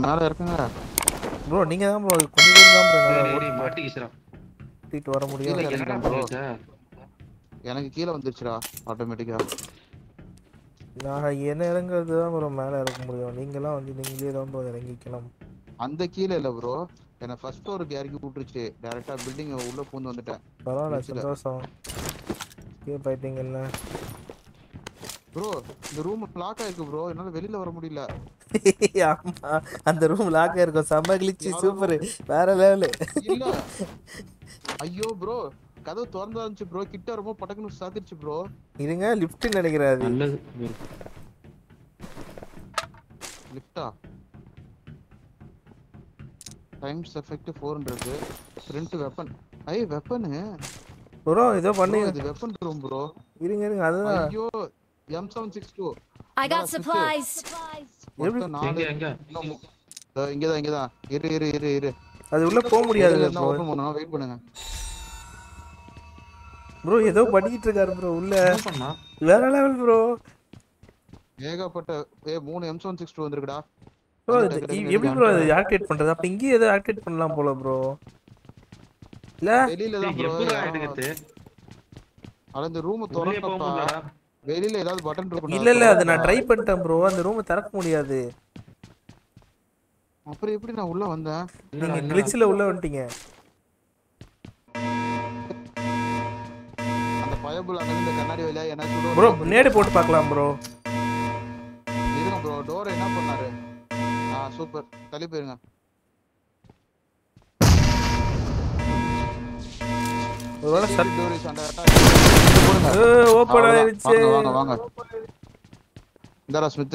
மேல இருக்குங்க ப்ரோ நீங்க தான் ப்ரோ கொஞ்சம் தூரம் தான் ப்ரோ டேய், என்னால டேய், ஓட்டிட்டு மாட்டிக்கிச்சுடா ஓட்டிட்டு வர முடியும் கீழே என்னடா இறங்கிட்டேன் bro. பண்ணிருச்ச எனக்கு கீழே வந்துருச்சுடா ஆட்டோமேட்டிக்கா நான் என்ன இறங்குறது தான் ப்ரோ மேலே இறங்க முடியும் நீங்களாம் வந்து நீங்களே தான் ப்ரோ இறங்கிக்கலாம் அந்த கீழே இல்ல ப்ரோ என்ன ஃபர்ஸ்ட் ஃப்ளோருக்கு இறக்கி விட்டுருச்சு டைரக்டா பில்டிங் உள்ள பூந்து வந்துட்டேன் பரவாயில்ல Bridge ல. சந்தோஷம் கே போயிட்டீங்கல்ல ப்ரோ இந்த ரூம் லாக் ஆயிருக்கு ப்ரோ என்னால வெளியில வர முடியல ஆமா அந்த ரூம் லாக் இருக்கும் செம்ம கிழிச்சு சூப்பர் வேற லெவலு இல்ல ஐயோ ப்ரோ கதவு திறந்தா இருந்துச்சு ப்ரோ கிட்ட ரொம்ப பட்டக்குன்னு சாத்திருச்சு ப்ரோ இருங்க லிஃப்ட் நினைக்கிறாரு நல்லது லிஃப்டா டைம்ஸ் எஃபெக்ட் ஃபோர் இருக்கு friend weapon I weapon bro ஏதோ பண்ணுங்க இது வெப்பன் ரூம் ப்ரோ இருங்க இருங்க அதுதான் ஐயோ M seven six two I got supplies. மொத்தம் நாலு எங்க எங்க இன்னும் மு- இதோ இங்கதான் இங்கதான் இரு இரு இரு இரு அது உள்ள போக முடியாது ப்ரோ ஓபன் பண்ணணும் வெயிட் பண்ணுங்க ப்ரோ ஏதோ பண்ணிட்டு இருக்காரு ப்ரோ உள்ள என்ன பண்ணா வேற லெவல் ப்ரோ ஏகப்பட்ட ஏ மூணு எம் செவன் சிக்ஸ் டூ வந்திருக்குடா ப்ரோ எப்படி ப்ரோ அது ஆக்டிவேட் பண்றது அப்ப இங்கேயே ஏதோ ஆக்டிவேட் பண்ணலாம் போல ப்ரோ இல்ல வெளியில தான் டேய், ப்ரோ எப்படிடா எடுக்குது அட இந்த ரூம் உள்ளே போக திறந்தப்பா முடியலடா வெளியில ஏதாவது பட்டன் இருக்கும் இல்ல இல்ல அது நான் ட்ரை பண்ணிட்டேன் ப்ரோ அந்த ரூமை திறக்க முடியாது அப்புறம் எப்படி நான் உள்ள வந்தேன் இல்லடா, நீங்க இல்லடா. கிளிச்சில் உள்ள வந்துட்டீங்க அந்த பயபுல் அங்க இந்த கண்ணாடி வழியா எனக்கு ப்ரோ நேடு போட்டு பார்க்கலாம் ப்ரோ இருங்க ப்ரோ டோர் என்ன பண்ணாரு ஆ சூப்பர் தள்ளி போயிருங்க ஒருவேளை shut door is under open ஆயிருச்சு வாங்க வாங்க வாங்க இந்தாரா ஸ்மித்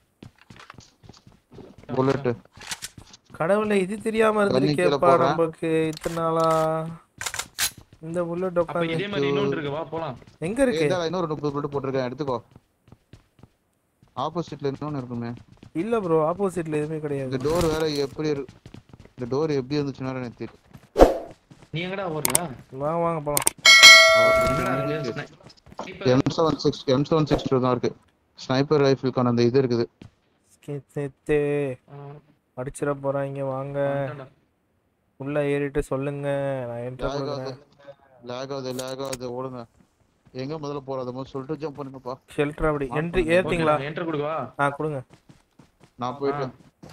புல்லட் கடவுளே இது தெரியாம தண்ணி கீழே இருந்திருக்கேப்பா போடுறேன். நமக்கு இத்தனை நாளா இந்த புல்லட் அப்ப இதே உட்காந்து மாதிரி இன்னொன்று இருக்கு வா போலாம் எங்க இருக்கு இந்தாரா இன்னொரு முப்பது புல்லட் போட்டிருக்கேன் எடுத்துக்கோ ஆப்போசிட்ல இன்னொன்னு இருக்குமே இல்ல ப்ரோ ஆப்போசிட்ல எதுவுமே இந்த கிடையாது டோர் வேற எப்படி இரு- இந்த டோர் எப்படி இருந்துச்சுன்னா எனக்கு தெரியும் நீ எங்கடா ஓடுற வாங்க வாங்க போலாம் என்னடா இருக்கு? sniper. M seven six M seven six two தான் இருக்கு ஸ்னைப்பர் ரைஃபிள்கான அந்த இது இருக்குது சேர்த்து ஆ, அடிச்சிட போறாங்க வாங்க வந்துட்டேன்டா. உள்ள ஏறிட்டு சொல்லுங்க நான் என்ட்ரு லேக் ஆகுது கொடுக்குறேன் லேக் ஆகுது லேக் ஆகுது ஓடுங்க எங்க முதல்ல போறது முதல்ல சொல்லிட்டு ஜம்ப் பண்ணுங்கப்பா ஷெல்டர் அப்படி என்ட்ரி ஏறிட்டீங்களா ஓகே, enter கொடுக்கவா ஆ கொடுங்க நான் போயிட்டு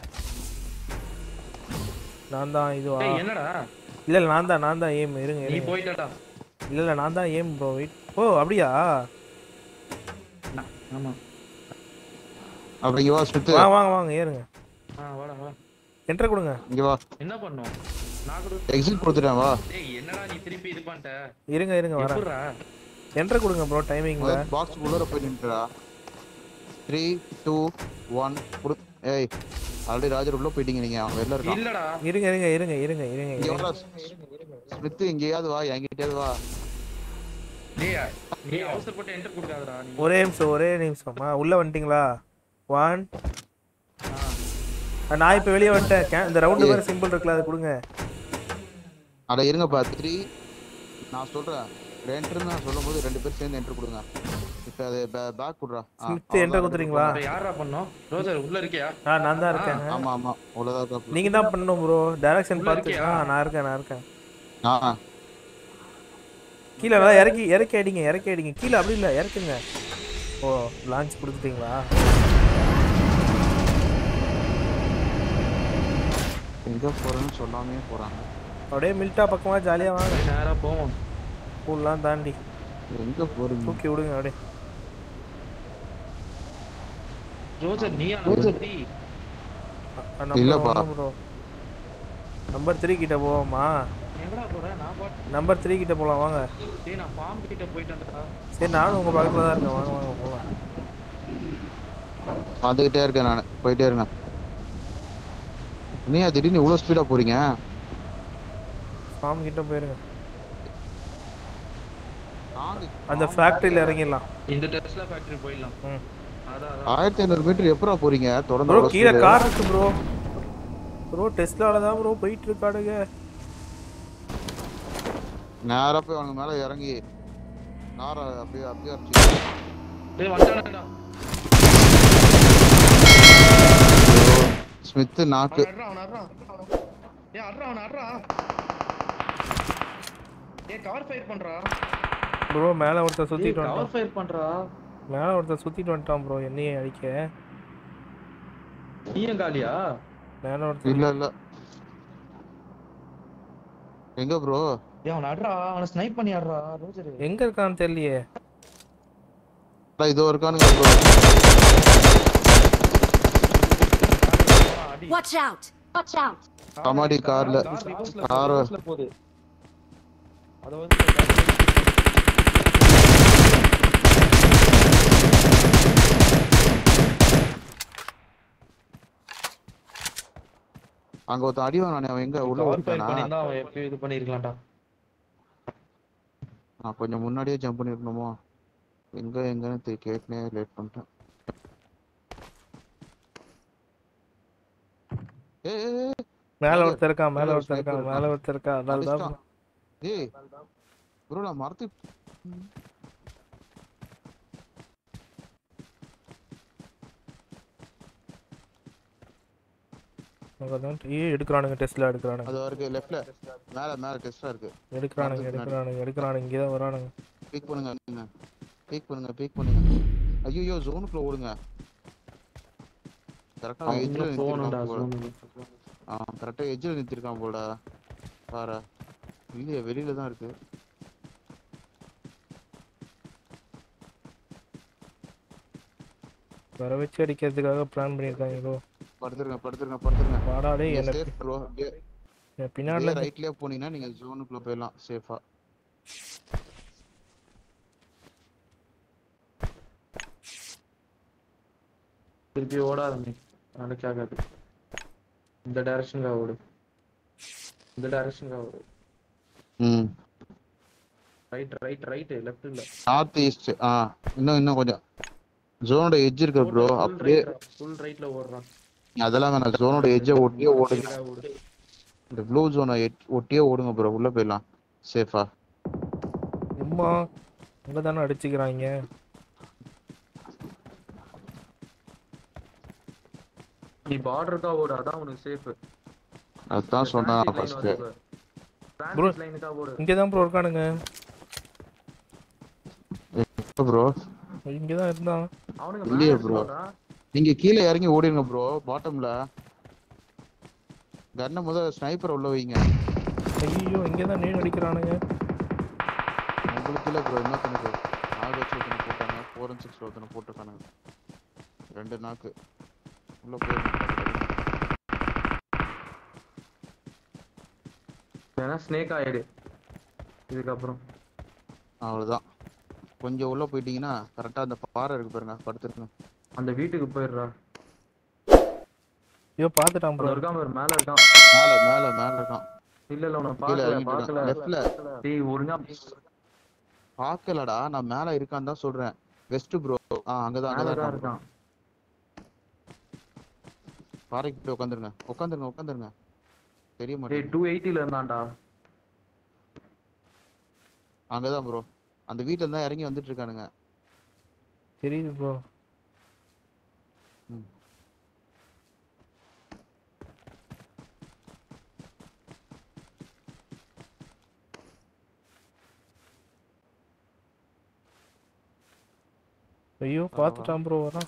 நான் தான் இதுவா டேய் என்னடா இல்ல இல்ல நான் தான் நான் தான் ஏம் இருங்க நீ இருங்க போயிட்டடா இல்ல இல்ல நான் தான் ஏம் ப்ரோ வெயிட் ஓ அப்படியா ஆமா அப்ப இங்க வா ஸ்மித் வா வாங்க வாங்க ஏறுங்க ஆ வாடா வா என்ட்ரு கொடுங்க இங்க வா என்ன பண்ணோம் நான் கொடு எக்ஸிட் கொடுத்துட்டேன் வா டேய் என்னடா நீ திருப்பி இது பண்ணிட்ட இருங்க இருங்க வரேன் எப்படிடா என்ட்ரு கொடுங்க ப்ரோ டைமிங்ல பாக்ஸ் உள்ளர போய் நின்றுடா த்ரீ டூ ஒன் கொடு ஏய் ஆல்ரெடி ராஜர் உள்ள போயிட்டீங்க நீங்க அவன் வெளில இருக்கான் இல்லடா இருங்க இருங்க இருங்க இருங்க இருங்க இங்க இருங்க. வாடா ஸ்மித் இங்கேயாவது வா என்கிட்டயாவது வா டேய் நீ அவசரப்பட்டு என்டர் கொடுக்காதடா நீ ஒரே நிமிஷம் ஒரே நிமிஷமா உள்ள வந்துட்டீங்களா ஒன் ஆ நான் இப்போ வெளியே வந்துட்டேன் கே- இந்த ரவுண்டு வேற சிம்பிள் இருக்குல்ல அது கொடுங்க அட இருங்கப்பா த்ரீ நான் சொல்றேன் ரெண்டுன்னு நான் சொல்லும்போது ரெண்டு பேரும் சேர்ந்து என்ட்ரு கொடுங்க இப்போ அது பேக் கொடுறா ஆ, ஸ்மித் அவ்வளவுதான், என்ட்ரு கொடுத்துறீங்களா டேய், யாரா பண்ணோம் ரோஜர் உள்ள இருக்கியா ஆ நான் தான் இருக்கேன் ஆமா ஆமா அவ்வளவுதான் இருக்காப்புல. நீங்க தான் பண்ணணும் ப்ரோ டைரக்ஷன் உள்ள பார்த்து இருக்கியா? ஆ நான் இருக்கேன் நான் இருக்கேன் ஆ கீழே எல்லாம் இறக்கி இறக்கி அடிங்க இறக்கி அடிங்க கீழே அப்படி இல்லை இறக்குங்க ஓ லான்ச் கொடுத்துட்டீங்களா எங்க போறேன்னு சொல்லாமே போறாங்க அப்படியே மில்ட்டா பக்கமா ஜாலியாக வாங்க டேய், நேரா போவோம் ஸ்கூல்லாம் தாண்டி எங்க போறீங்க தூக்கி விடுங்க அப்படியே ரோஜர் நீயா இல்லப்பா. ப்ரோ நம்பர் த்ரீ கிட்ட போவோமா எங்கடா போற நான் பாட்டு நம்பர் த்ரீ கிட்ட போகலாம் வாங்க டேய் நான் ஃபார்ம் கிட்ட போயிட்டேன்டா சரி நானும் உங்கள் பக்கத்தில் தான் இருக்கேன் வாங்க வாங்க போகலாம் பார்த்துக்கிட்டே இருக்கேன் நான் போயிட்டே இருங்க நீ திடீர்னு இவ்வளவு ஸ்பீடா போறீங்க ஃபார்ம் கிட்ட போயிருங்க நாங்க அந்த ஃபேக்ட்ரியில் இறங்கிடலாம் இந்த டெஸ்லா ஃபேக்டரி போயிடலாம் ம் அதான் அதான் ஆயிரத்தி ஐநூறு மீட்டர் எப்படா போறீங்க தொடர்ந்து ப்ரோ அவ்வளவு கீழே speed? கார் இருக்கு ப்ரோ ப்ரோ டெஸ்லால தான் ப்ரோ போயிட்டு இருக்காடுங்க நேரா போய் அவங்க மேல இறங்கி நார அப்படியே அப்படியே அடிச்சு டேய் வந்துட்டானடா ஸ்மித் நாக்கு அவன் அட்றா அவன் அட்றா ஏய் அட்றா அவன் அட்றா ஏய் கவர் ஃபயர் பண்றா ப்ரோ மேலே ஒருத்தன் சுற்றிட்டு கவர் வந்துட்டான் ஃபயர் பண்றா மேலே ஒருத்தன் சுற்றிட்டு வந்துட்டான் ப்ரோ என்னையே அடிக்க நீயும் காலியா மேலே ஒருத்தன் இல்ல இல்ல எங்க ப்ரோ ஏய் அவன் அட்றா அவனை ஸ்னைப் பண்ணி அட்றா ரோஜர் எங்கே இருக்கான்னு தெரியலையே இதோ இருக்கானுங்க ப்ரோ அடி Watch out! Watch out! கமாடி கார்ல கார் ரிவர்ஸ்ல போகுது அத வந்து அங்க ஒருத்தன் அடி வாங்கினானே அவன் எங்க உள்ள கவர் ஃபயர் ஓடிட்டானா பண்ணிருந்தா அவன் எப்பயும் இது பண்ணிருக்கலாம்டா நான் கொஞ்சம் முன்னாடியே ஜம்ப் பண்ணிருக்கணுமோ எங்க எங்கன்னு தெ- கேட்டுனே லேட் பண்ணிட்டேன் ஏய், ஏய், ஏய், மேலே அது- ஒருத்தர் இருக்கான் மேலே மேல ஒரு ஒருத்தர் இருக்கான் sniper மேலே ஒருத்தர் இருக்கா அதனால தான் அடிச்சிட்டான். ஏய் ப்ரோ நான் மரத்து ஏ எடுக்கிறானுங்க டெஸ்ட்ல எடுக்கிறானுங்க அது இருக்கு லெஃப்ட்ல மேல மேல டெஸ்டா இருக்கு எடுக்கிறானுங்க மரத்துக்கு எடுக்கிறானுங்க எடுக்கிறானுங்க இங்கே தான் வரானுங்க பீக் பண்ணுங்க நீங்க பீக் பண்ணுங்க பீக் பண்ணுங்க ஐயோ ஜோனுக்குள்ள ஓடுங்க கரெக்டா அவன் எட்ஜ்ல இன்னும் போகணும்டா நிறுத்திருக்கான் போல zone க்கு. ஆ கரெக்டா எட்ஜ்ல நிறுத்திருக்கான் போல பாரு இல்லையே வெளியில தான் இருக்கு வர வச்சு அடிக்கிறதுக்காக பிளான் பண்ணியிருக்காங்க ஏதோ படுத்துருங்க படுத்துருங்க படுத்துருங்க வாடாடே என்ன சேஃப் ப்ரோ என் பின்னாடில இருந்து- ரைட்லயே போனீங்கன்னா நீங்க ஜோனுக்குள்ள போயிடலாம் சேஃபா திருப்பி ஓடாத நீ நாளைக்கு ஆகாது இந்த டைரக்ஷனுக்காக ஓடு இந்த டைரக்ஷனுக்காக ஓடு ம் ரைட் ரைட் ரைட் லெஃப்ட் இல்ல நார்த் ஈஸ்ட் ஆ இன்னும் இன்னும் கொஞ்சம் ஜோனோட எட்ஜ் இருக்கு ப்ரோ அப்படியே ஃபுல் ரைட்ல ஓடுறான் அதெல்லாம் வேணாம் ஜோனோட எட்ஜை ஒட்டியே ஓடுங்க Straight ஆ ஓடு இந்த ப்ளூ ஜோனை ஒட்டியே ஓடுங்க ப்ரோ உள்ள போயிடலாம் சேஃபா அம்மா அங்கே தானே அடிச்சுக்கிறாங்க நீ பார்டருக்கா ஓடு அதான் உனக்கு சேஃப் அதுதான் சொன்னேன் ஃபர்ஸ்ட் Bro. லைனுக்கா ஓடு இங்கே தான் ப்ரோ இருக்கானுங்க ப்ரோ இங்கே தான் இருந்தான் அவனுக்கு இல்லையே மேல bro. இருக்கான்டா. நீங்க கீழே இறங்கி ஓடிடுங்க ப்ரோ பாட்டம்ல கண்ணை முத ஸ்னைப்பர் உள்ள வைங்க ஐயோ இங்கே தான் நீர் அடிக்கிறானுங்க உங்களுக்கு இல்ல ப்ரோ இன்னொருத்தனுக்கு நாலு வச்சு ஒருத்தனை போட்டாங்க ஃபோர் அண்ட் சிக்ஸ் ஒருத்தனை போட்டிருக்கானுங்க ரெண்டு நாக்கு உள்ள போயிருங்க ஏன்னா ஸ்னேக் ஆயிடு இதுக்கப்புறம் அவ்வளவுதான் கொஞ்சம் உள்ள போயிட்டீங்கன்னா கரெக்டா அந்த பாறை இருக்கு பாருங்க படுத்துருங்க அந்த வீட்டுக்கு போயிடுறா ஐயோ பார்த்துட்டான் அங்க ப்ரோ இருக்கான் பாரு மேல இருக்கான் மேல மேல மேல இருக்கான் இல்ல இல்ல உன கீழே பாக்கல இறங்கிட்டு பாக்கல லெஃப்ட்ல டேய் ஒழுங்கா பாக்கலடா நான் மேல இருக்கான்னு தான் சொல்றேன் வெஸ்ட் ப்ரோ ஆ அங்கதான் மேல அங்கதான் தான் இருக்கான் bro. இருக்கான் பாறைக்கு போய் உட்காந்துருங்க உட்காந்துருங்க உட்காந்துருங்க தெரிய டேய் மாட்டேங்குது டூ எயிட்டில இருந்தான்டா அங்கதான் ப்ரோ அந்த வீட்டுல தான் இறங்கி வந்துட்டு இருக்கானுங்க தெரியுது ப்ரோ ம். ஐயோ பார்த்துட்டான் ப்ரோ வரான்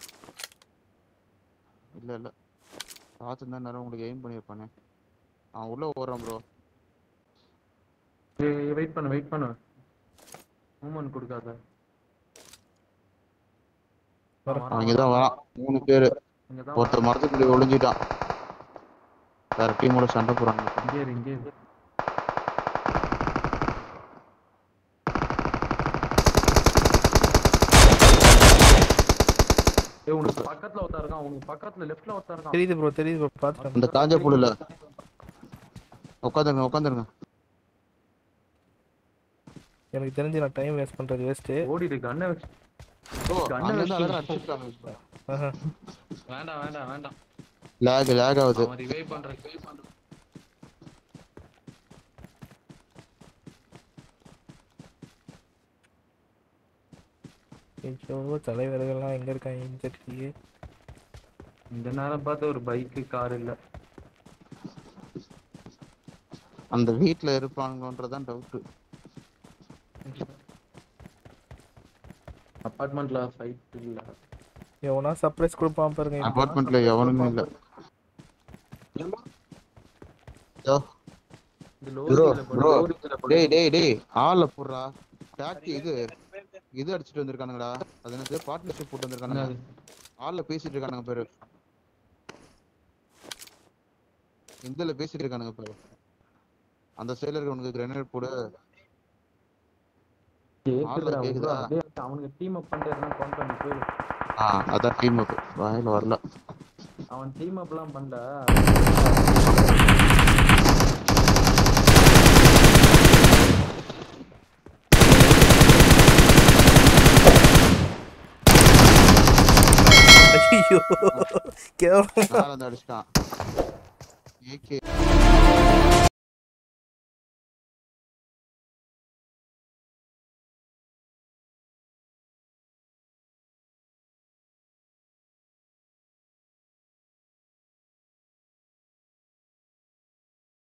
இல்ல இல்ல பார்த்துருந்தா நேரம் உங்களுக்கு எய்ம் பண்ணியிருப்பானே அவன் உள்ள ஓடுறான் ப்ரோ டேய் வெயிட் பண்ணு வெயிட் பண்ணு மூமெண்ட் கொடுக்காத வர- அவன் இங்கதான் வரான் மூணு பேரு இங்கதான் ஒருத்தர் மரத்துக்குள்ளே ஒளிஞ்சிட்டான் வேற டீமோட சண்டை போறாங்க இங்கே இரு இங்கே இரு ஏய் உனக்கு பக்கத்துல ஒருத்தன் இருக்கான் உனக்கு பக்கத்துல லெஃப்ட்ல ஒருத்தன் இருக்கான் தெரியுது ப்ரோ தெரியுது ப்ரோ பார்த்துட்டேன் இந்த காஞ்ச புல்லுல உட்காந்துருங்க உட்காந்துருங்க எனக்கு தெரிஞ்சு நான் டைம் வேஸ்ட் பண்ணுறது வேஸ்ட்டு ஓடிடு கண்ணை வச்சு ஓ கண்ணை அங்க இருந்து வச்சு அழகா அடிச்சிருக்காங்க ஆஹா வேண்டாம் வேண்டாம் வேண்டாம் லேக் லேக் ஆகுது அவன் ரிவைவ் பண்றேன் ரிவைவ் பண்றேன் ஐயோ தலைவர்கள்லாம் எங்கே இருக்காங்க தெரியலையே இந்த நேரம் பார்த்து ஒரு பைக்கு கார் இல்ல அந்த வீட்ல இருப்பானுங்கன்றதான் டவுட் அபார்ட்மெண்ட்ல ஃபைட் இல்ல எவனா சர்ப்ரைஸ் கொடுப்பான் பாருங்க இப்போ. அபார்ட்மெண்ட்ல எவனுமே இல்ல யோ, இது bro, லோரியில bro. போடு டேய் டேய் டேய் ஆள போடுறா டாக்ஸி இது இது அடிச்சிட்டு வந்திருக்கானுங்கடா அது என்னது பார்ட்னர்ஷிப் போட்டு வந்திருக்கானுங்க ஆள்ல பேசிட்டு இருக்கானுங்க பேரு இந்தல பேசிட்டு இருக்கானுங்க பேரு அந்த சைடுல இருக்கவனுக்கு கிரனேட் போடு கேக்குதுடா கேக்குதா? bro. அப்படியே அவனுக்கு டீம் அப் பண்ணிட்டு எதனா கவுண்ட் பண்ணி போயிடு ஆ அதான் டீம் அப் வாயில வரல அவன் டீம் அப்லாம் பண்ணல ஐயோ கேவலம் மேல இருந்து அடிச்சிட்டான் ஏகே